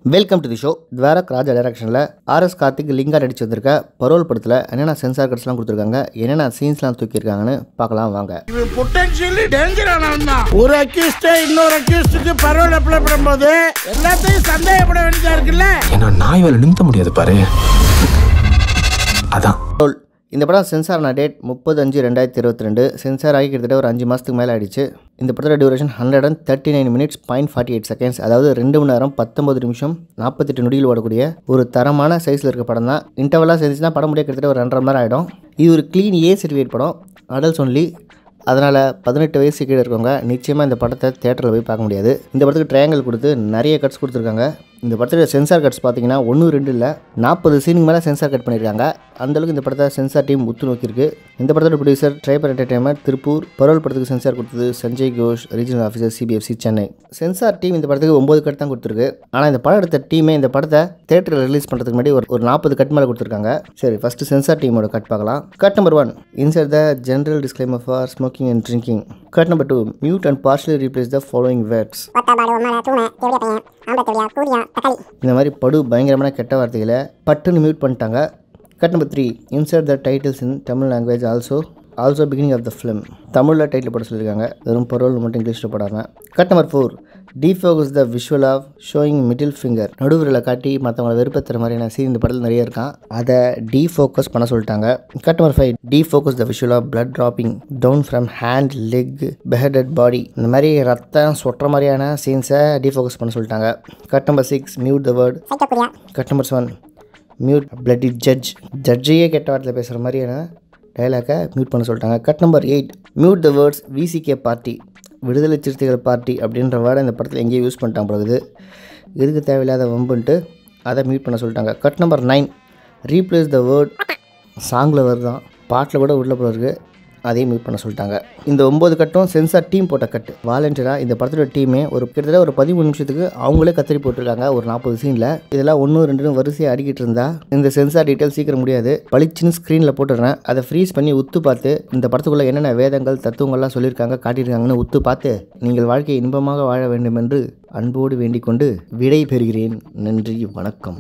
welcome to the show Dwarak Raja டைரக்ஷனில் RS Karthik Lingaa நடிச்சு வந்திருக்க பரோல் படத்தில் என்னென்ன சென்சார் கட்ஸ்லாம் கொடுத்துருக்காங்க என்னென்ன சீன்ஸ்லாம் தூக்கியிருக்காங்கன்னு பார்க்கலாம் வாங்க இவன் பொட்டன்ஷியலி டேஞ்சர் ஆனவன் தான் ஒரு அக்யூஸ்ட் இன்னொரு அக்யூஸ்டுக்கு பரோல் அப்ளை பண்ணும்போது எல்லாத்தையும் சந்தேகப்பட வேண்டியதா இருக்குல்ல ஏன்னா நாய் வேலை நிறுத்த முடியாது பாரு அதான் பரோல் இந்த படம் சென்சார் ஆன டேட் முப்பது அஞ்சு ரெண்டாயிரத்தி இருபத்தி ரெண்டு சென்சார் ஆகி கிட்டத்தட்ட ஒரு அஞ்சு மாதத்துக்கு மேலே ஆயிடுச்சு இந்த படத்தோட duration hundred and thirty nine minutes point forty eight seconds அதாவது ரெண்டு மணி நேரம் பத்தொம்பது நிமிஷம் நாற்பத்தெட்டு நொடியில் ஓடக்கூடிய ஒரு தரமான சைஸில் இருக்க படம் தான் இன்டர்வலாக சேர்ந்துச்சுன்னா படம் முடிய கிட்டத்தட்ட ஒரு ரெண்டரை மணி நேரம் ஆகிடும் இது ஒரு க்ளீன் ஏ சர்டிஃபிகேட் படம் அடல்ஸ் ஒன்லி அதனால் பதினெட்டு வயசு கீழே இருக்கவங்க நிச்சயமாக இந்த படத்தை தேட்டரில் போய் பார்க்க முடியாது இந்த படத்துக்கு ட்ரையாங்கல் கொடுத்து நிறைய கட்ஸ் கொடுத்துருக்காங்க இந்த படத்தோட சென்சார் கட்ஸ் பார்த்தீங்கன்னா ஒன்று ரெண்டு இல்லை நாற்பது சீனுக்கு மேலே சென்சார் கட் பண்ணியிருக்காங்க அந்தளவுக்கு இந்த படத்தை சென்சார் டீம் உத்து நோக்கியிருக்கு இந்த படத்தோட producer Tripr entertainment Tiruppur Parole படத்துக்கு சென்சார் கொடுத்தது Sanjay Ghosh regional officer CBFC Chennai censor team இந்த படத்துக்கு ஒம்பது கட் தான் கொடுத்துருக்கு ஆனால் இந்த படம் எடுத்த டீமே இந்த படத்தை தேட்டரில் ரிலீஸ் பண்ணுறதுக்கு முன்னாடி ஒரு ஒரு நாற்பது கட் மேலே கொடுத்துருக்காங்க சரி ஃபஸ்ட்டு சென்சார் டீமோட கட் பார்க்கலாம் cut number one insert the general disclaimer for smoking and drinking cut number two mute and partially replace the following words ஒத்தபாடு உம்மல தூண தெவிட பையன் ஆம்பளை தெவியா கூடியா தக்காளி இந்த மாதிரி படு பயங்கரமான கெட்ட வார்த்தைகளை பட்டுன்னு மியூட் பண்ணிட்டாங்க cut number three insert the titles in Tamil language also also beginning of the film தமிழில் டைட்டில் போட சொல்லியிருக்காங்க வெறும் பரோல் மட்டும் இங்கிலீஷில் போடாமல் cut number four defocus the visual of showing middle finger நடுவிரலை காட்டி மற்றவங்களை வெறுப்பத்துற மாதிரியான சீன் இந்த படத்தில் நிறைய இருக்கான் அதை டீஃபோக்கஸ் பண்ண சொல்லிட்டாங்க cut number five defocus the visual of blood dropping down from hand leg beheaded body இந்த மாதிரி ரத்தம் சொட்டுற மாதிரியான சீன்ஸை டீஃபோக்கஸ் பண்ண சொல்லிட்டாங்க cut number six mute the word psycho கூடியா cut number seven mute bloody judge ஜட்ஜையே கெட்ட வார்த்தையில் பேசுகிற மாதிரியான டைலாக்கை மியூட் பண்ண சொல்லிட்டாங்க cut number eight mute the words VCK party Viduthalai Siruthaigal party அப்படின்ற வேர்டை இந்த படத்தில் எங்கேயோ யூஸ் பண்ணிட்டாங்க பிறகு எதுக்கு தேவையில்லாத வம்புன்ட்டு அதை மியூட் பண்ண சொல்லிட்டாங்க cut number nine replace the word சாங்கில் வருதான் பாட்டில் கூட உள்ள போல இருக்கு அதையும் மியூட் பண்ண சொல்லிட்டாங்க இந்த ஒம்பது கட்டும் சென்சார் டீம் போட்ட கட்டு வாலண்டியராக இந்த படத்தோட டீமே ஒரு கிட்டத்தட்ட ஒரு பதிமூணு நிமிஷத்துக்கு அவங்களே கத்திரி போட்டிருக்காங்க ஒரு நாற்பது சீனில் இதெல்லாம் ஒன்று ரெண்டுன்னு வரிசையாக அடிக்கிட்டு இருந்தா இந்த சென்சார் டீட்டெயில் சீக்கிரம் முடியாது பளிச்சுன்னு ஸ்க்ரீனில் போட்டுடுறேன் அதை ஃப்ரீஸ் பண்ணி உத்து பார்த்து இந்த படத்துக்குள்ளே என்னென்ன வேதங்கள் தத்துவங்கள்லாம் சொல்லியிருக்காங்க காட்டியிருக்காங்கன்னு உத்து பார்த்து நீங்கள் வாழ்க்கையை இன்பமாக வாழ வேண்டும் என்று அன்போடு வேண்டிக் கொண்டு விடை பெறுகிறேன் நன்றி வணக்கம்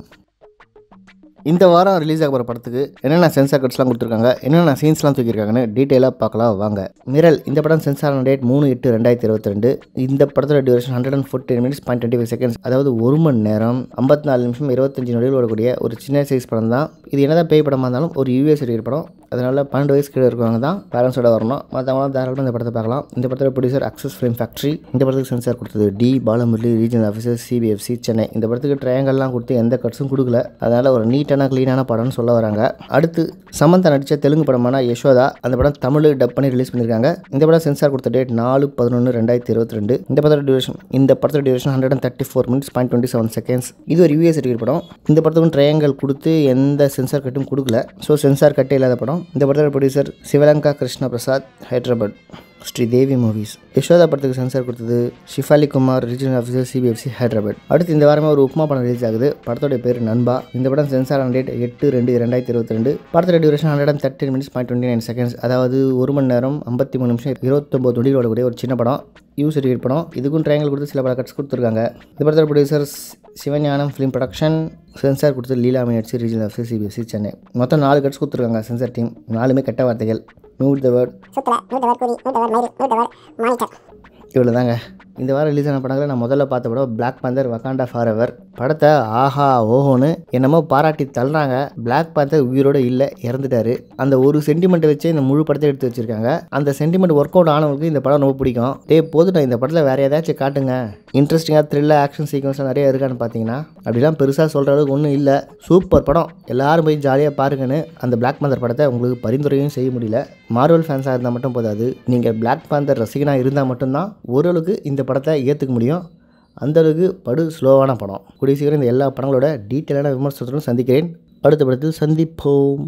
இந்த வாரம் ரிலீஸ் ஆக போகிற படத்துக்கு என்னென்ன சென்சார் கட்ஸ்லாம் கொடுத்துருக்காங்க என்னென்ன சீன்ஸ்லாம் தூக்கியிருக்காங்கன்னு டீட்டெயிலாக பார்க்கலாம் வாங்க மிரல் இந்த படம் சென்சார் டேட் மூணு எட்டு ரெண்டாயிரத்தி இருபத்தி ரெண்டு இந்த படத்தோட duration hundred and forty minutes point twenty five seconds அதாவது ஒரு மணி நேரம் ஐம்பத்தி நாலு நிமிஷம் இருபத்தஞ்சு நொடியில் ஓடக்கூடிய ஒரு சின்ன சைஸ் படம் தான் இது என்னதான் பேய் படமாக இருந்தாலும் ஒரு யூஎஸ் சர்டிஃபிகேட் படம் அதனால் பன்னெண்டு வயசு கீழே இருக்கிறவங்க தான் பேரண்ட்ஸோட வரணும் மற்றவங்களாம் தாராளமாக இந்த படத்தை பார்க்கலாம் இந்த படத்தோட ப்ரொடியூசர் அக்சஸ் ஃபிலிம் ஃபேக்ட்ரி இந்த படத்துக்கு சென்சார் கொடுத்தது T Balamurali regional officer CBFC Chennai இந்த படத்துக்கு ட்ரையாங்கல்லாம் கொடுத்து எந்த கட்ஸும் கொடுக்கல அதனால் ஒரு நீட்டான க்ளீனான படம்னு சொல்ல வராங்க அடுத்து சமந்தா நடித்த தெலுங்கு படமான யசோதா அந்த படம் தமிழ் டப் பண்ணி ரிலீஸ் பண்ணியிருக்காங்க இந்த படம் சென்சார் கொடுத்த டேட் நாலு பதினொன்று ரெண்டாயிரத்தி இருபத்தி ரெண்டு இந்த படத்தோட டியூரேஷன் இந்த படத்தோட duration hundred and thirty four minutes point twenty seven seconds இது ஒரு யூஎஸ் சர்டிஃபிகேட் படம் இந்த படத்துக்கும் ட்ரையாங்கல் கொடுத்து எந்த சென்சார் கட்டும் கொடுக்கல ஸோ சென்சார் கட்டே இல்லாத படம் இந்த படத்தோட ப்ரொடியூசர் சிவலங்கா கிருஷ்ண பிரசாத் ஹைதராபாத் ஸ்ரீ தேவி மூவிஸ் யசோதா படத்துக்கு சென்சார் கொடுத்தது Shefali Kumar regional officer CBFC Hyderabad அடுத்து இந்த வாரமே ஒரு உப்மா படம் ரிலீஸ் ஆகுது படத்தோட பேர் நண்பா இந்த படம் சென்சார் ஆன டேட் எட்டு ரெண்டு ரெண்டாயிரத்தி இருபத்தி ரெண்டு படத்தோட duration hundred and thirty minutes point twenty nine seconds அதாவது ஒரு மணி நேரம் ஐம்பத்தி மூணு நிமிஷம் இருபத்தொம்போது நொடியில் ஓடக்கூடிய ஒரு சின்ன படம் யூ சர்டிஃபிகேட் படம் இதுக்கும் ட்ரையாங்கல் கொடுத்து சில பல கட்ஸ் கொடுத்துருக்காங்க இந்த படத்தோட producers Sivagnanam film production censor கொடுத்து லீலாமணி அடிச்சு ரீஜனல் ஆஃபீஸர் சிபிஎஸ்சி சென்னை மொத்தம் நாலு கட்ஸ் கொடுத்துருக்காங்க சென்சார் டீம் நாலுமே கெட்ட வார்த்தைகள் மியூட் த வேர்ட் சுத்தல நூத்தவர் கூடி நூத்தவர் மயிறு நூத்தவர் மானிட்டர் இவ்வளோ தாங்க இந்த வாரம் ரிலீஸ் ஆன படங்களை நான் முதல்ல பார்த்த படம் பிளாக் பந்தர் வக்காண்டா ஃபார் எவர் படத்தை ஆஹா ஓஹோன்னு என்னமோ பாராட்டி தள்ளுறாங்க பிளாக் பந்தர் உயிரோட இல்லை இறந்துட்டாரு அந்த ஒரு சென்டிமெண்ட்டை வச்சு இந்த முழு படத்தை எடுத்து வச்சிருக்காங்க அந்த சென்டிமெண்ட் ஒர்க் அவுட் ஆனவங்களுக்கு இந்த படம் ரொம்ப பிடிக்கும் டே போதும் நான் இந்த படத்தில் வேறு ஏதாச்சும் காட்டுங்க இன்ட்ரெஸ்டிங்காக த்ரில்லாக ஆக்ஷன் சீக்வன்ஸ்லாம் நிறைய இருக்கான்னு பார்த்தீங்கன்னா அப்படிலாம் பெருசாக சொல்கிற அளவுக்கு ஒன்றும் இல்லை சூப்பர் படம் எல்லாரும் போய் ஜாலியாக பாருங்கன்னு அந்த பிளாக் பந்தர் படத்தை உங்களுக்கு பரிந்துரையும் செய்ய முடியல மார்வல் ஃபேன்ஸாக இருந்தால் மட்டும் போதாது நீங்கள் பிளாக் பந்தர் ரசிகனாக இருந்தால் மட்டும்தான் ஓரளவுக்கு இந்த படத்தை ஏற்றுக்க முடியும் அந்த அளவுக்கு படு ஸ்லோவான படம் கூடிய சீக்கிரம் இந்த எல்லா படங்களோட டீட்டெயிலான விமர்சனத்துடன் சந்திக்கிறேன் அடுத்த படத்தில் சந்திப்போம்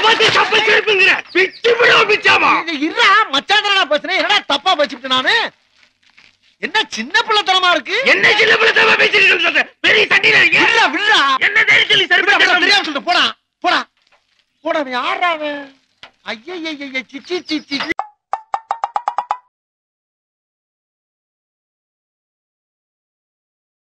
இருடா மச்சான் தானடா பேசுறேன் என்னடா தப்பா பேசிட்டு நானு என்ன சின்ன பிள்ளைத்தனமா இருக்கு என்ன சின்ன பிள்ளை பேசிட்டு சொல்ற பெரிய சண்டையில இருக்கீங்க விடுடா விடுடா என்ன தைரியம் சொல்லி சரி விடுடா, விடுடா, தெரியாம சொல்லிட்டு போடா போடா போடா அவன் யாரா அவன் ஐயய்யய்ய சிச்சி சிச்சி